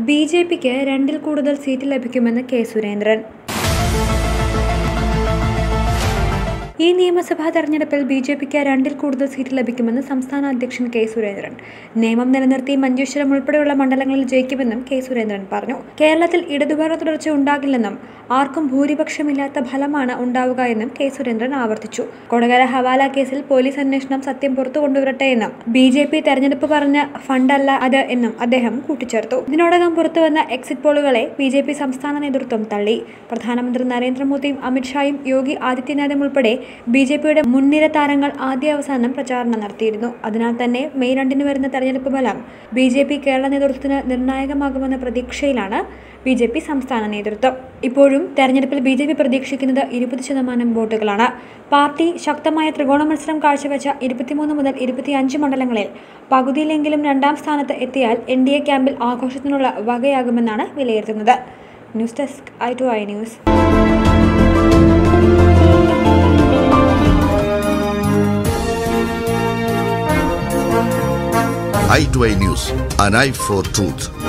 B J പിക്ക് രണ്ടിൽ കൂടുതൽ seat ലഭിക്കുമെന്ന് കെ സുരേന്ദ്രൻ ഈ നിയമസഭാ തെരഞ്ഞെടുപ്പിൽ ബി ജെ പിക്ക് രണ്ടിൽ കൂടുതൽ സീറ്റ് ലഭിക്കുമെന്ന് സംസ്ഥാന അധ്യക്ഷൻ കെ സുരേന്ദ്രൻ നിയമം നിലനിർത്തി മഞ്ചേശ്വരം ഉൾപ്പെടെയുള്ള മണ്ഡലങ്ങളിൽ ജയിക്കുമെന്നും കെ സുരേന്ദ്രൻ പറഞ്ഞു കേരളത്തിൽ ഇടതുഭരണ തുടർച്ച ഉണ്ടാകില്ലെന്നും ആർക്കും ഭൂരിപക്ഷമില്ലാത്ത ഫലമാണ് ഉണ്ടാവുക എന്നും കെ സുരേന്ദ്രൻ ആവർത്തിച്ചു കൊടകര ഹവാല കേസിൽ പോലീസ് അന്വേഷണം സത്യം പുറത്തു കൊണ്ടുവരട്ടെ എന്നും ബി ജെ പി തെരഞ്ഞെടുപ്പ് പറഞ്ഞ ഫണ്ടല്ല അത് എന്നും അദ്ദേഹം കൂട്ടിച്ചേർത്തു ഇതിനോടകം പുറത്തുവന്ന എക്സിറ്റ് പോളുകളെ ബി ജെ പി സംസ്ഥാന നേതൃത്വം തള്ളി പ്രധാനമന്ത്രി നരേന്ദ്രമോദിയും അമിത്ഷായും യോഗി ആദിത്യനാഥും ഉൾപ്പെടെ ബി ജെ പിയുടെ മുൻനിര താരങ്ങൾ ആദ്യ അവസാനം പ്രചാരണം നടത്തിയിരുന്നു അതിനാൽ തന്നെ മെയ് രണ്ടിന് വരുന്ന തെരഞ്ഞെടുപ്പ് ഫലം ബി ജെ പി കേരള നേതൃത്വത്തിന് നിർണായകമാകുമെന്ന പ്രതീക്ഷയിലാണ് ബി ജെ പി സംസ്ഥാന നേതൃത്വം ഇപ്പോഴും തെരഞ്ഞെടുപ്പിൽ ബി ജെ പി പ്രതീക്ഷിക്കുന്നത് ഇരുപത് ശതമാനം വോട്ടുകളാണ് പാർട്ടി ശക്തമായ ത്രികോണ മത്സരം കാഴ്ചവെച്ച ഇരുപത്തിമൂന്ന് മുതൽ ഇരുപത്തിയഞ്ച് മണ്ഡലങ്ങളിൽ പകുതിയിലെങ്കിലും രണ്ടാം സ്ഥാനത്ത് എത്തിയാൽ എൻ ഡി എ ക്യാമ്പിൽ ആഘോഷത്തിനുള്ള വകയാകുമെന്നാണ് വിലയിരുത്തുന്നത് news desk I two I news i2i News, an eye for truth.